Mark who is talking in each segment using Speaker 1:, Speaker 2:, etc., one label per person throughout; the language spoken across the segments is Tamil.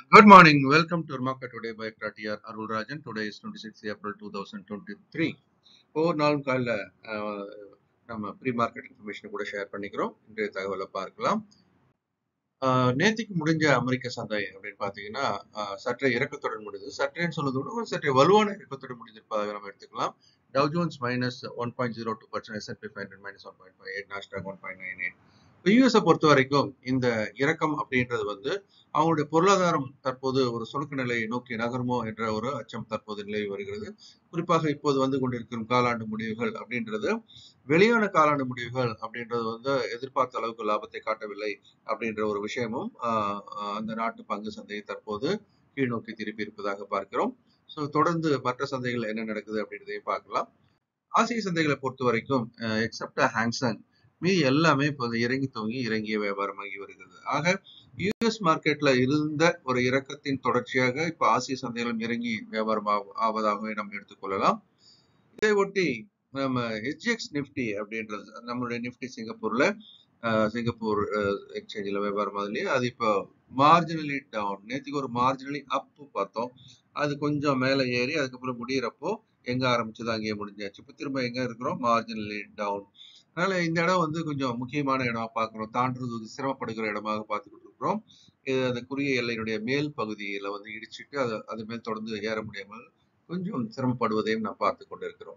Speaker 1: Good morning. Welcome to Market Today by Kratiyar Arul Rajan. Today is 26th April 2023. ஒவ்வொரு நாளும் காலைல அஹ், நம்ம ப்ரீ மார்க்கெட் இன்ஃபர்மேஷன் கூட ஷேர் பண்ணிக்கிறோம் இன்றைய தகவலை பார்க்கலாம் அஹ், நேத்திக்கு முடிஞ்ச அமெரிக்க சந்தை அப்படின்னு பார்த்தீங்கன்னா அஹ், சற்றே இறக்கத்துடன் முடிந்தது சற்றேன்னு சொல்லுவதை விட ஒரு சற்றே வலுவான இறக்கத்துடன் முடிந்திருப்பதாக நம்ம எடுத்துக்கலாம் Dow Jones minus one point zero two percent S&P five hundred minus one point five eight Nasdaq one point nine eight யூஎஸை பொறுத்த வரைக்கும் இந்த இறக்கம் அப்படின்றது வந்து அவங்களுடைய பொருளாதாரம் தற்போது ஒரு சொலுக்கு நிலையை நோக்கி நகருமோ என்ற ஒரு அச்சம் தற்போது நிலவி வருகிறது குறிப்பாக இப்போது வந்து கொண்டிருக்கும் காலாண்டு முடிவுகள் அப்படின்றது வெளியான காலாண்டு முடிவுகள் அப்படின்றது வந்து எதிர்பார்த்த அளவுக்கு லாபத்தை காட்டவில்லை அப்படின்ற ஒரு விஷயமும் ஆஹ், ஆஹ், அந்த நாட்டு பங்கு சந்தையை தற்போது கீழ் நோக்கி திருப்பி இருப்பதாக பார்க்கிறோம் ஸோ தொடர்ந்து மற்ற சந்தைகள் என்ன நடக்குது அப்படின்றதையும் பார்க்கலாம் ஆசிய சந்தைகளை பொறுத்த வரைக்கும் எக்ஸப்டா ஹாங்சங் மீதி எல்லாமே இப்போ இறங்கி துவங்கி இறங்கிய வியாபாரமாகி வருகிறது ஆக யுஎஸ் மார்க்கெட்ல இருந்த ஒரு இறக்கத்தின் தொடர்ச்சியாக இப்ப ஆசிய சந்தைகளும் இறங்கி வியாபாரம் ஆவ- ஆவதாகவே நம்ம எடுத்துக்கொள்ளலாம் இதை ஒட்டி நம்ம ஹெச்எக்ஸ் நிஃப்டி அப்படின்றது நம்மளுடைய நிஃப்டி சிங்கப்பூர்ல அஹ், சிங்கப்பூர் எக்ஸ்சேஞ்சில் வியாபாரம் அதுலயே அது இப்போ மார்ஜினலி டவுன் நேற்றுக்கு ஒரு மார்ஜினலி அப் பார்த்தோம் அது கொஞ்சம் மேலே ஏறி அதுக்கப்புறம் முடியிறப்போ எங்க ஆரம்பிச்சது அங்கேயே முடிஞ்சாச்சு இப்போ திரும்ப எங்க இருக்கிறோம் மார்ஜினலி டவுன் அதனால இந்த இடம் வந்து கொஞ்சம் முக்கியமான இடமா பார்க்கிறோம் தாண்டுறது வந்து சிரமப்படுகிற இடமாக பார்த்துக்கிட்டு இருக்கிறோம் இது அந்த குறுகிய எல்லையினுடைய மேல் பகுதியில வந்து இடிச்சிட்டு அது அது மேல் தொடர்ந்து ஏற முடியாமல் கொஞ்சம் சிரமப்படுவதையும் நாம் பார்த்து கொண்டிருக்கிறோம்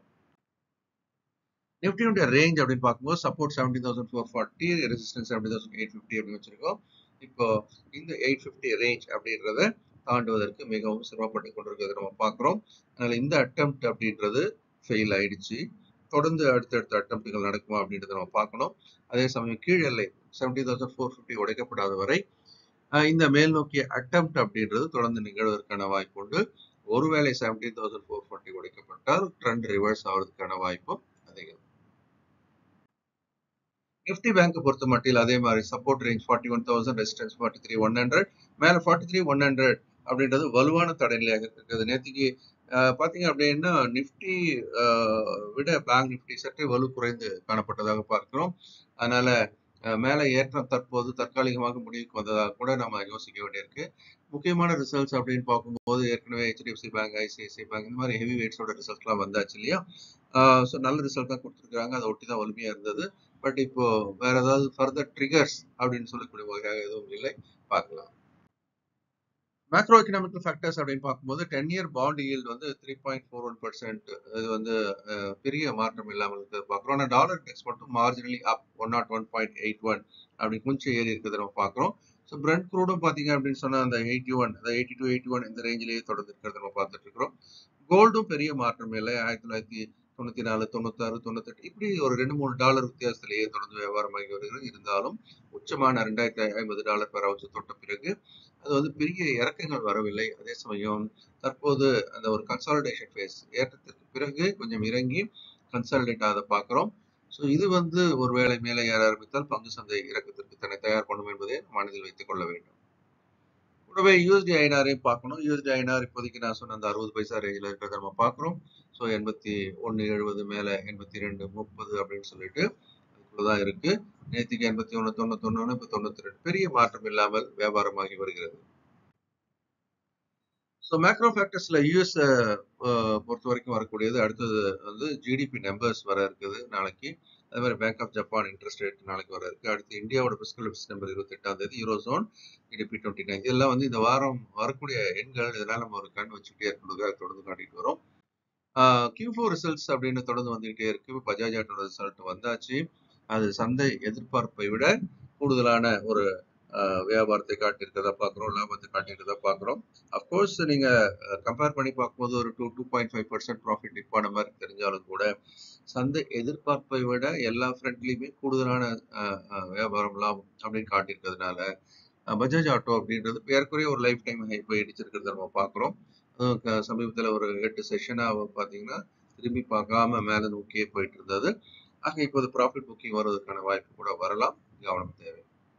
Speaker 1: நிஃப்டியுடைய ரேஞ்ச் அப்படின்னு பார்க்கும்போது support seventeen thousand four forty resistance seventeen thousand eight fifty அப்படின்னு வச்சிருக்கோம் இப்போ இந்த எயிட் ஃபிஃப்டி ரேஞ்ச் அப்படின்றத தாண்டுவதற்கு மிகவும் சிரமப்பட்டு கொண்டிருக்கிறது நம்ம பார்க்குறோம் அதனால இந்த அட்டெம்ப்ட் அப்படின்றது ஃபெயில் ஆயிடுச்சு தொடர்ந்து அடுத்தடுத்த அட்டம்ப்டுகள் நடக்குமா அப்படின்றத நம்ம பார்க்கணும் அதே சமயம் கீழ் எல்லை செவன்டீன் தௌசண்ட் ஃபோர் ஃபிஃப்டி உடைக்கப்படாத வரை அஹ், இந்த மேல் நோக்கிய அட்டம்ப்ட் அப்படின்றது தொடர்ந்து நிகழ்வதற்கான வாய்ப்பு உண்டு ஒருவேளை செவன்டீன் தௌசண்ட் ஃபோர் ஃபார்ட்டி உடைக்கப்பட்டால் ட்ரெண்ட் ரிவர்ஸ் ஆகிறதுக்கான வாய்ப்பும் அதிகம் நிஃப்டி பேங்க் பொறுத்த மட்டில் அதே மாதிரி support range forty one thousand resistance forty three one hundred மேலே ஃபார்ட்டி த்ரீ ஒன் ஹண்ட்ரட் அப்படின்றது வலுவான தடைநிலையாக இருக்கிறது நேற்றுக்கு அஹ், பார்த்தீங்க அப்படின்னா நிஃப்டி அஹ், விட பேங்க் நிஃப்டி சற்றே வலு குறைந்து காணப்பட்டதாக பார்க்கிறோம் அதனால அஹ், மேலே ஏற்றம் தற்போது தற்காலிகமாக முடிவுக்கு வந்ததாக கூட நம்ம யோசிக்க வேண்டியிருக்கு முக்கியமான ரிசல்ட்ஸ் அப்படின்னு பார்க்கும்போது ஏற்கனவே ஹெச்டிஎஃப்சி பேங்க் ஐசிஐசிஐ பேங்க் இந்த மாதிரி ஹெவி வெயிட்ஸோட ரிசல்ட்ஸ்லாம் வந்தாச்சு இல்லையா ஸோ நல்ல ரிசல்ட் தான் கொடுத்துருக்காங்க அதை ஒட்டி தான் வலிமையா இருந்தது பட் இப்போ வேற ஏதாவது ஃபர்தர் ட்ரிகர்ஸ் அப்படின்னு சொல்லக்கூடிய வகையாக எதுவும் இல்லை பார்க்கலாம் மேக்ரோ எக்கனாமிக்கல் ஃபேக்டர்ஸ் அப்படின்னு பார்க்கும்போது டென் இயர் பாண்ட் yield வந்து three point four one percent இது வந்து அஹ், பெரிய மாற்றம் இல்லாமல் இருக்கிறது பார்க்குறோம் ஆனால் டாலர் இண்டெக்ஸ் மட்டும் marginally up one nought one point eight one அப்படி கொஞ்சம் ஏறி இருக்கிறத நம்ம பார்க்குறோம் ஸோ பிரெண்ட் க்ரூடும் பார்த்தீங்க அப்படின்னு சொன்னால் அந்த எயிட்டி ஒன் அந்த எயிட்டி டூ எயிட்டி ஒன் இந்த ரேஞ்சிலேயே தொடர்ந்து இருக்கிறத நம்ம பார்த்துட்டு இருக்கிறோம் கோல்டும் பெரிய மாற்றம் இல்லை ஆயிரத்தி தொள்ளாயிரத்தி தொண்ணூத்தி நாலு தொண்ணூத்தாறு தொண்ணூத்தெட்டு இப்படி ஒரு ரெண்டு மூணு டாலர் வித்தியாசத்திலேயே தொடர்ந்து வியாபாரமாகி வருகிறது இருந்தாலும் உச்சமான ரெண்டாயிரத்தி ஐம்பது டாலர் பெற வச்சு தொட்ட பிறகு அது வந்து பெரிய இறக்கங்கள் வரவில்லை அதே சமயம் தற்போது அந்த ஒரு கன்சாலிடேஷன் ஃபேஸ் ஏற்றத்திற்கு பிறகு கொஞ்சம் இறங்கி கன்சாலிடேட் ஆக பார்க்கிறோம் ஸோ இது வந்து ஒருவேளை மேலே ஏற ஆரம்பித்தால் பங்கு சந்தை இறக்கத்திற்கு தன்னை தயார் பண்ணும் என்பதை மனதில் வைத்துக் கொள்ள வேண்டும் கூடவே யூஎஸ்டி ஐநாரையும் பார்க்கணும் யூஎஸ்டி ஐநார் இப்போதைக்கு நான் சொன்ன அந்த அறுபது பைசா ரேஞ்சில் இருக்கிறத நம்ம பார்க்குறோம் ஸோ எண்பத்தி ஒன்று எழுபது மேலே எண்பத்தி ரெண்டு முப்பது அப்படின்னு சொல்லிட்டு அதுக்குள்ளதான் இருக்கு நேற்றுக்கு எண்பத்தி ஒன்று தொண்ணூத்தொன்னு இப்போ தொண்ணூத்தி ரெண்டு பெரிய மாற்றம் இல்லாமல் வியாபாரமாகி வருகிறது ஸோ மேக்ரோ ஃபேக்டர்ஸ்ல யூஎஸ் பொறுத்த வரைக்கும் வரக்கூடியது அடுத்தது வந்து ஜிடிபி நம்பர்ஸ் வர இருக்குது நாளைக்கு அதே மாதிரி bank of Japan interest rate நாளைக்கு வர இருக்கு அடுத்து இந்தியாவோட பிஸ்கல் நம்பர் இருபத்தி எட்டாம் தேதி euro zone GDP twenty nine இதெல்லாம் வந்து இந்த வாரம் வரக்கூடிய எண்கள் இதெல்லாம் நம்ம ஒரு கண் வச்சுக்கிட்டே இருக்கிறதுக்காக தொடர்ந்து காட்டிட்டு வரோம் கியூ ஃபோர் ரிசல்ட்ஸ் அப்படின்னு தொடர்ந்து வந்துகிட்டே இருக்கு பஜாஜ் ஆட்டோட ரிசல்ட் வந்தாச்சு அது சந்தை எதிர்பார்ப்பை விட கூடுதலான ஒரு ஆஹ், வியாபாரத்தை காட்டியிருக்கிறதா பார்க்குறோம் லாபத்தை காட்டியிருக்கிறதா பார்க்குறோம் அஃப்கோர்ஸ் நீங்க கம்பேர் பண்ணி பார்க்கும்போது ஒரு two two point five percent profit டிப்பான மாதிரி தெரிஞ்சாலும் கூட சந்தை எதிர்பார்ப்பை விட எல்லா ஃப்ரண்ட்லையுமே கூடுதலான ஆஹ், ஆஹ், வியாபாரம் லாபம் அப்படின்னு காட்டியிருக்கிறதுனால அஹ், பஜாஜ் ஆட்டோ அப்படின்றது ஏறக்குறைய ஒரு லைஃப் டைம் ஹை போய் இடிச்சிருக்கிறத நம்ம பார்க்குறோம் அதுவும் க- சமீபத்துல ஒரு எட்டு செஷனா பார்த்தீங்கன்னா திரும்பி பார்க்காம மேல நோக்கியே போயிட்டு இருந்தது ஆக இப்போது ப்ராஃபிட் புக்கிங் வருவதற்கான வாய்ப்பு கூட வரலாம் கவனம் தேவை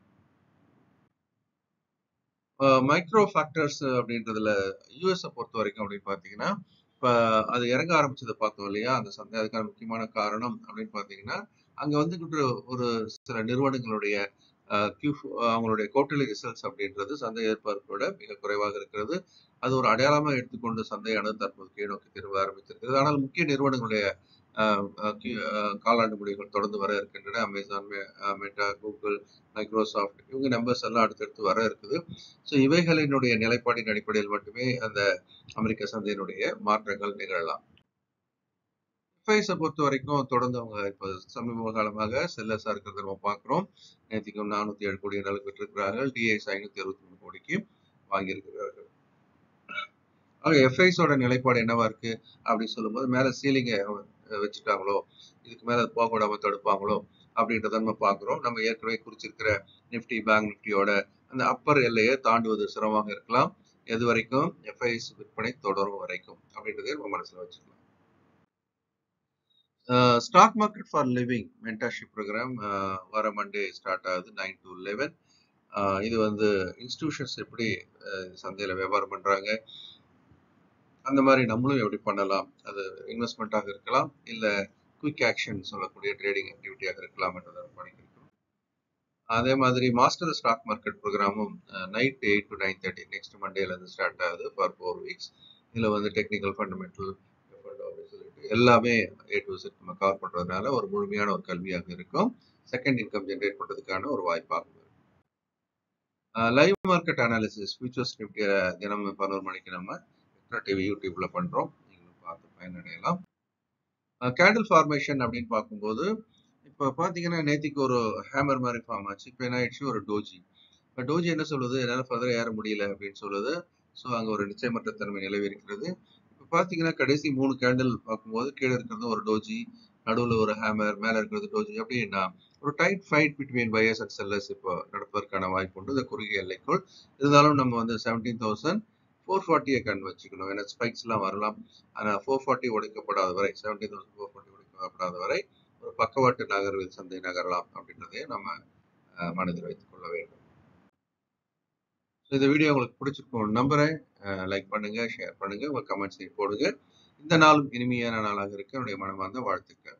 Speaker 1: மைக்ரோ ஃபேக்டர்ஸ் அப்படின்றதுல யூஎஸ் பொறுத்த வரைக்கும் அப்படின்னு பார்த்தீங்கன்னா இப்போ அது இறங்க ஆரம்பிச்சதை பார்த்தோம் இல்லையா அந்த சந்தை அதுக்கான முக்கியமான காரணம் அப்படின்னு பார்த்தீங்கன்னா அங்க வந்துகிட்டு ஒரு சில நிறுவனங்களுடைய கியூ அவங்களுடைய குவார்டர்லி ரிசல்ட்ஸ் அப்படின்றது சந்தை எதிர்பார்ப்போட மிக குறைவாக இருக்கிறது அது ஒரு அடையாளமாக எடுத்துக்கொண்டு சந்தையானது தற்போது கீழ் நோக்கி திரும்ப ஆரம்பித்திருக்கிறது ஆனால் முக்கிய நிறுவனங்களுடைய காலாண்டு முடிவுகள் தொடர்ந்து வர இருக்கின்றன அமேசான் மெட்டா கூகுள் மைக்ரோசாஃப்ட் இவங்க நம்பர்ஸ் எல்லாம் அடுத்தடுத்து வர இருக்குது ஸோ இவைகளினுடைய நிலைப்பாடின் அடிப்படையில் மட்டுமே அந்த அமெரிக்க சந்தையினுடைய மாற்றங்கள் நிகழலாம் எஃப்ஐஸை பொறுத்த வரைக்கும் தொடர்ந்து அவங்க இப்போ சமீப காலமாக செல்லஸாக இருக்கிறத நம்ம பார்க்குறோம் நேற்றுக்கும் நானூற்றி ஏழு கோடி அளவு பெற்றிருக்கிறார்கள் டிஐஎஸ் ஐநூற்றி அறுபத்தி மூணு கோடிக்கு வாங்கியிருக்கிறார்கள் ஆக எஃப்ஐஸோட நிலைப்பாடு என்னவா இருக்கு அப்படின்னு சொல்லும்போது மேலே சீலிங்கை வச்சுட்டாங்களோ இதுக்கு மேலே போக விடாம தடுப்பாங்களோ அப்படின்றத நம்ம பார்க்குறோம் நம்ம ஏற்கனவே குறிச்சிருக்கிற நிஃப்டி பேங்க் நிஃப்டியோட அந்த அப்பர் எல்லையை தாண்டுவது சிரமமாக இருக்கலாம் எது வரைக்கும் எஃப்ஐஎஸ் விற்பனை தொடரும் வரைக்கும் அப்படின்றதே நம்ம மனசில் வச்சுக்கலாம் stock market for living mentorship program வர மண்டே ஸ்டார்ட் ஆகுது நைன் டு லெவன் இது வந்து இன்ஸ்டிடியூஷன்ஸ் எப்படி சந்தையில் வியாபாரம் பண்ணுறாங்க அந்த மாதிரி நம்மளும் எப்படி பண்ணலாம் அது இன்வெஸ்ட்மெண்ட்டாக இருக்கலாம் இல்லை குயிக் ஆக்ஷன் சொல்லக்கூடிய ட்ரேடிங் ஆக்டிவிட்டியாக இருக்கலாம் என்றதை பண்ணியிருக்கிறோம் அதே மாதிரி மாஸ்டர் ஸ்டாக் மார்க்கெட் ப்ரோக்ராமும் night eight to nine thirty next மண்டேலேருந்து ஸ்டார்ட் ஆகுது ஃபார் ஃபோர் வீக்ஸ் இதில் வந்து டெக்னிக்கல் ஃபண்டமெண்டல் அப்படின்னு சொல்லிட்டு எல்லாமே ஏ டு செட் நம்ம கவர் பண்ணுறதுனால ஒரு முழுமையான ஒரு கல்வியாக இருக்கும் செகண்ட் இன்கம் ஜென்ரேட் பண்ணுறதுக்கான ஒரு வாய்ப்பாகும் live market analysis futures Nifty தினம் பதினோரு மணிக்கு நம்ம டிவி யூடியூப்ல பண்றோம் நீங்களும் பார்த்து பயனடையலாம் கேண்டில் ஃபார்மேஷன் அப்படின்னு பார்க்கும்போது இப்போ பார்த்தீங்கன்னா நேத்திக்கு ஒரு ஹேமர் மாதிரி ஃபார்ம் ஆச்சு இப்போ என்ன ஆயிடுச்சு ஒரு டோஜி இப்போ டோஜி என்ன சொல்லுது என்னால் ஃபர்தர் ஏற முடியல அப்படின்னு சொல்லுது ஸோ அங்கே ஒரு நிச்சயமற்ற தன்மை நிலவி இருக்கிறது இப்போ பார்த்தீங்கன்னா கடைசி மூணு கேண்டில் பார்க்கும்போது கீழே இருக்கிறது ஒரு டோஜி நடுவில் ஒரு ஹேமர் மேலே இருக்கிறது டோஜி அப்படின்னா ஒரு tight fight between buyers and sellers இப்போ நடப்பதற்கான வாய்ப்பு உண்டு இந்த குறுகிய எல்லைக்குள் இருந்தாலும் நம்ம வந்து செவன்டீன் தௌசண்ட் ஃபோர் ஃபார்ட்டியை கண் வச்சுக்கணும் ஏன்னா ஸ்பைக்ஸ்லாம் வரலாம் ஆனால் ஃபோர் ஃபார்ட்டி உடைக்கப்படாத வரை செவன்டீன் தௌசண்ட் ஃபோர் ஃபார்ட்டி உடைக்கப்படாத வரை ஒரு பக்கவாட்டு நகர்வில் சந்தை நகரலாம் அப்படின்றதையும் நம்ம மனதில் வைத்துக் கொள்ள வேண்டும் இந்த வீடியோ உங்களுக்கு பிடிச்சிருக்கும் நம்புறேன் லைக் பண்ணுங்க ஷேர் பண்ணுங்க உங்க கமெண்ட்ஸை போடுங்க இந்த நாளும் இனிமையான நாளாக இருக்க என்னுடைய மனமார்ந்த வாழ்த்துக்கள்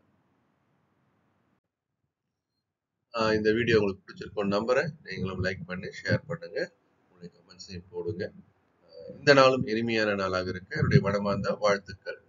Speaker 1: இந்த வீடியோ உங்களுக்கு பிடிச்சிருக்கும் நம்புறேன் நீங்களும் லைக் பண்ணி ஷேர் பண்ணுங்க உங்களுடைய கமெண்ட்ஸையும் போடுங்க இந்த நாளும் இனிமையான நாளாக இருக்க என்னுடைய மனமார்ந்த வாழ்த்துக்கள்